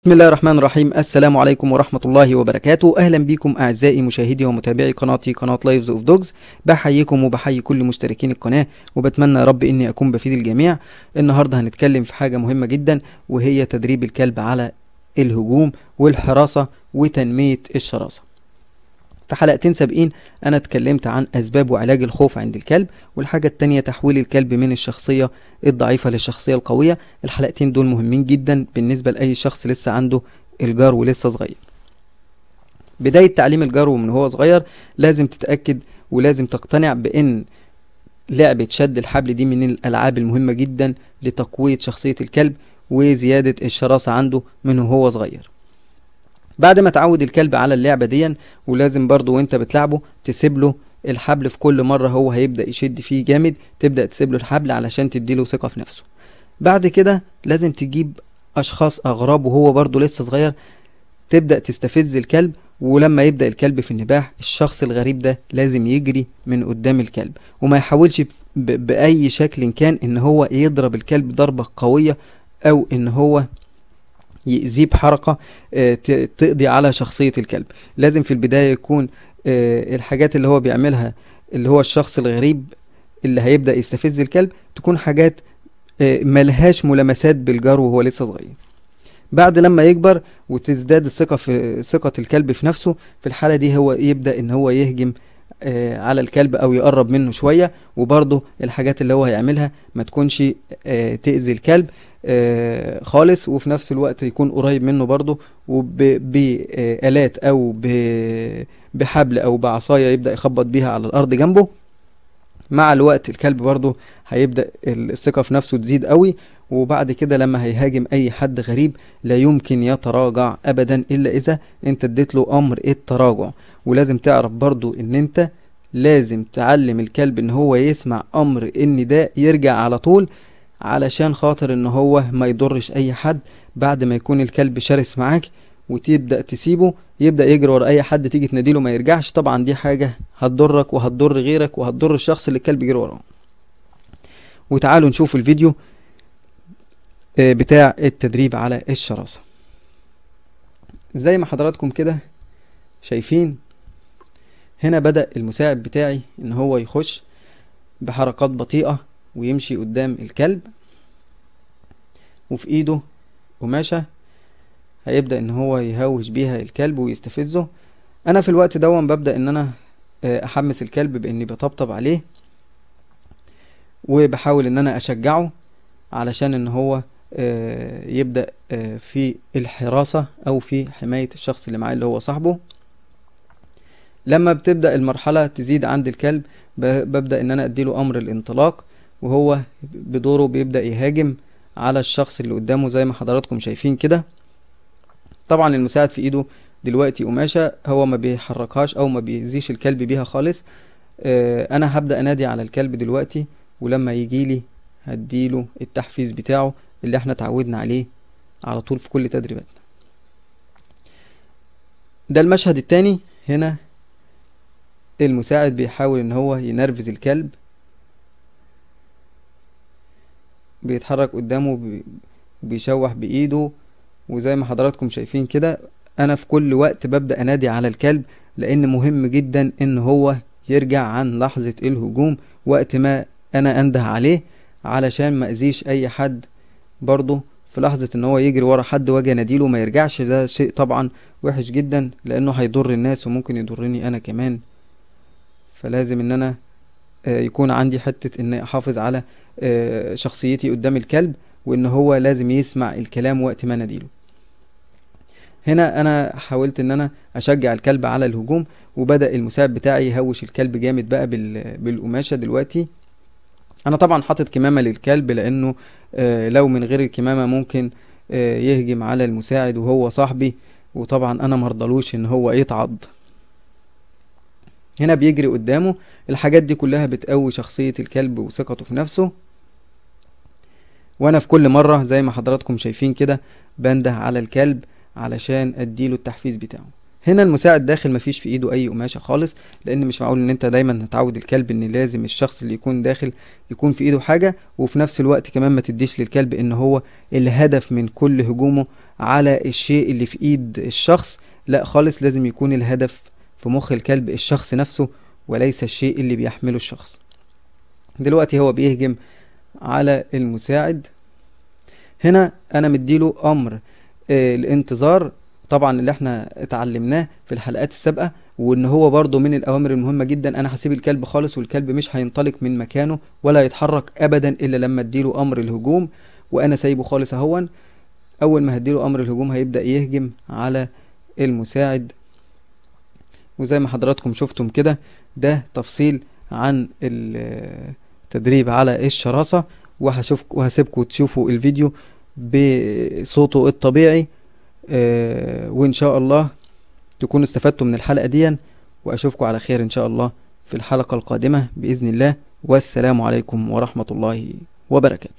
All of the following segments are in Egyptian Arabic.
بسم الله الرحمن الرحيم السلام عليكم ورحمة الله وبركاته أهلا بكم أعزائي مشاهدي ومتابعي قناتي قناة لايفز اوف دوجز بحييكم وبحيي كل مشتركين القناة وبتمنى يا رب إني أكون بفيد الجميع النهاردة هنتكلم في حاجة مهمة جدا وهي تدريب الكلب على الهجوم والحراسة وتنمية الشراسة في حلقتين سابقين انا اتكلمت عن اسباب وعلاج الخوف عند الكلب والحاجة التانية تحويل الكلب من الشخصية الضعيفة للشخصية القوية الحلقتين دول مهمين جدا بالنسبة لأي شخص لسه عنده الجار ولسه صغير بداية تعليم الجرو من هو صغير لازم تتأكد ولازم تقتنع بأن لعبة شد الحبل دي من الألعاب المهمة جدا لتقوية شخصية الكلب وزيادة الشراسة عنده من هو صغير بعد ما تعود الكلب على اللعبة دي ولازم برضو وانت بتلعبه تسيب له الحبل في كل مرة هو هيبدأ يشد فيه جامد تبدأ تسيب له الحبل علشان تديله ثقة في نفسه بعد كده لازم تجيب أشخاص أغراب وهو برضو لسه صغير تبدأ تستفز الكلب ولما يبدأ الكلب في النباح الشخص الغريب ده لازم يجري من قدام الكلب وما يحاولش ب- بأي شكل كان ان هو يضرب الكلب ضربة قوية او ان هو يأذيه بحركة آه، ت- تقضي على شخصية الكلب لازم في البداية يكون آه، الحاجات اللي هو بيعملها اللي هو الشخص الغريب اللي هيبدأ يستفز الكلب تكون حاجات آه، ملهاش ملامسات بالجار وهو لسه صغير بعد لما يكبر وتزداد الثقة في ثقة الكلب في نفسه في الحالة دي هو يبدأ ان هو يهجم آه، على الكلب او يقرب منه شوية وبرضه الحاجات اللي هو هيعملها ما تكونش آه، تأذي الكلب آه، خالص وفي نفس الوقت يكون قريب منه برضه وبآلات او ب- بحبل او بعصاية يبدأ يخبط بيها على الارض جنبه مع الوقت الكلب برضه هيبدأ الثقة في نفسه تزيد قوي وبعد كده لما هيهاجم اي حد غريب لا يمكن يتراجع ابدا الا اذا انت اديت له امر التراجع ولازم تعرف برضو ان انت لازم تعلم الكلب ان هو يسمع امر النداء يرجع على طول علشان خاطر ان هو ما يضرش اي حد بعد ما يكون الكلب شرس معاك وتبدأ تسيبه يبدأ يجري ورا اي حد تيجي تناديله ما يرجعش طبعا دي حاجة هتضرك وهتضر غيرك وهتضر الشخص اللي الكلب يجري وراه وتعالوا نشوف الفيديو آه، بتاع التدريب على الشراسة زي ما حضراتكم كده شايفين هنا بدأ المساعد بتاعي ان هو يخش بحركات بطيئة ويمشي قدام الكلب وفي ايده قماشة هيبدأ ان هو يهوش بيها الكلب ويستفزه انا في الوقت دون ببدأ ان انا آه، احمس الكلب باني بطبطب عليه وبحاول ان انا اشجعه علشان ان هو آه، يبدأ آه، في الحراسة او في حماية الشخص اللي معاه اللي هو صاحبه لما بتبدأ المرحلة تزيد عند الكلب ب- ببدأ ان انا اديله امر الانطلاق وهو بدوره بيبدأ يهاجم على الشخص اللي قدامه زي ما حضراتكم شايفين كده طبعا المساعد في ايده دلوقتي قماشة هو ما بيحركهاش او ما بيأذيش الكلب بيها خالص آه، انا هبدأ انادي على الكلب دلوقتي ولما يجيلي هديله التحفيز بتاعه اللي احنا اتعودنا عليه على طول في كل تدريباتنا ده المشهد التاني هنا المساعد بيحاول ان هو ينرفز الكلب بيتحرك قدامه وبي- وبيشوح بايده وزي ما حضراتكم شايفين كده انا في كل وقت ببدأ انادي على الكلب لان مهم جدا ان هو يرجع عن لحظة الهجوم وقت ما انا انده عليه علشان ما اذيش اي حد برضه في لحظة ان هو يجري ورا حد واجي اناديله ما يرجعش ده شيء طبعا وحش جدا لانه هيضر الناس وممكن يضرني انا كمان فلازم ان انا آه، يكون عندي حتة ان احافظ على آه، شخصيتي قدام الكلب وان هو لازم يسمع الكلام وقت ما اناديله هنا انا حاولت ان انا اشجع الكلب على الهجوم وبدأ المساعد بتاعي يهوش الكلب جامد بقى بال- بالقماشة دلوقتي انا طبعا حاطط كمامة للكلب لانه آه، لو من غير الكمامة ممكن آه، يهجم على المساعد وهو صاحبي وطبعا انا مرضلوش ان هو يتعض هنا بيجري قدامه الحاجات دي كلها بتقوي شخصية الكلب وثقته في نفسه وانا في كل مرة زي ما حضراتكم شايفين كده بنده على الكلب علشان اديله التحفيز بتاعه هنا المساعد داخل مفيش في ايده اي قماشه خالص لان مش معقول ان انت دايما هتعود الكلب ان لازم الشخص اللي يكون داخل يكون في ايده حاجه وفي نفس الوقت كمان ما تديش للكلب ان هو الهدف من كل هجومه على الشيء اللي في ايد الشخص لا خالص لازم يكون الهدف في مخ الكلب الشخص نفسه وليس الشيء اللي بيحمله الشخص دلوقتي هو بيهجم على المساعد هنا انا مديله امر آه، الانتظار طبعا اللي احنا اتعلمناه في الحلقات السابقة وان هو برضو من الاوامر المهمة جدا انا هسيب الكلب خالص والكلب مش هينطلق من مكانه ولا يتحرك ابدا الا لما اديله امر الهجوم وانا سايبه خالص اهون اول ما هديله امر الهجوم هيبدأ يهجم على المساعد وزي ما حضراتكم شفتم كده ده تفصيل عن التدريب على الشراسة وهشوف وهسيبكم تشوفوا الفيديو بصوته الطبيعي آه، وان شاء الله تكونوا استفدتوا من الحلقة دي واشوفكم على خير ان شاء الله في الحلقة القادمة بإذن الله والسلام عليكم ورحمة الله وبركاته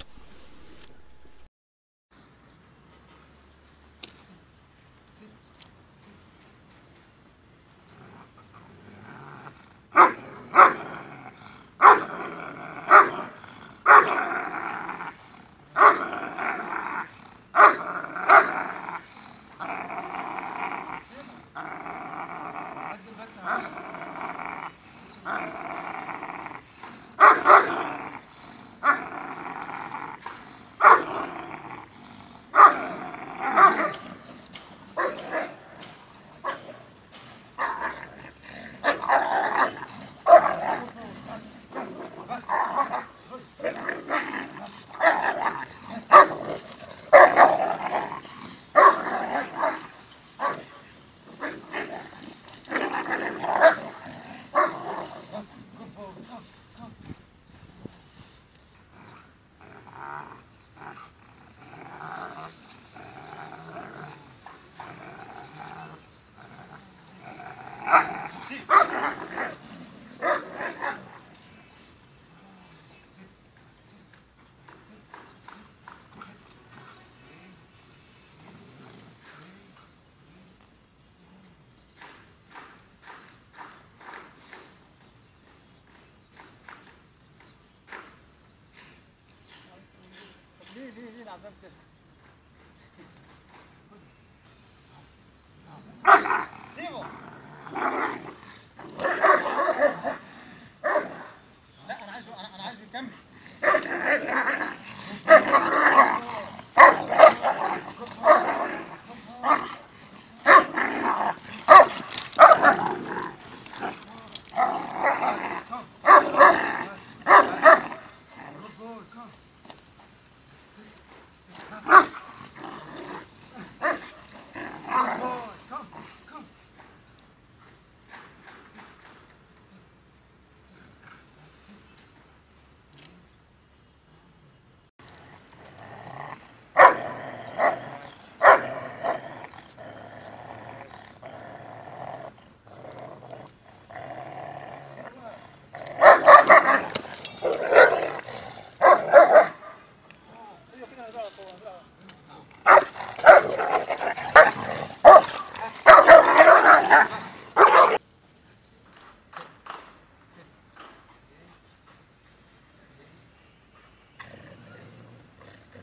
ليه ليه ليه العذاب كده؟ سيبه لا انا عايزه انا انا عايزه يكمل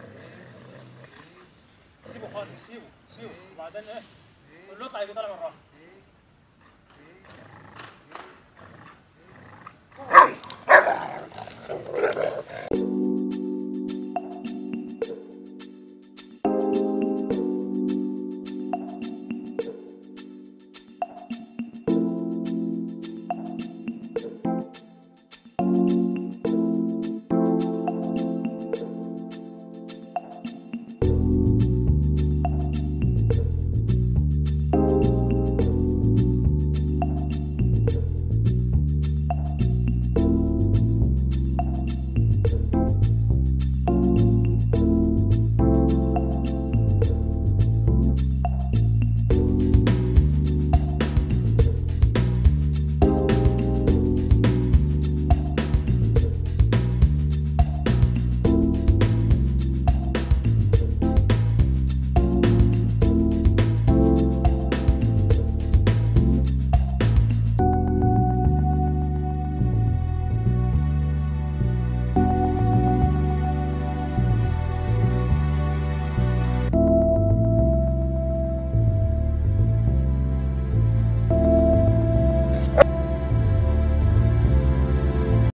سيبه خالص سيبه سيبه وبعدين ايه قول له اطلع يجي طالع من راسه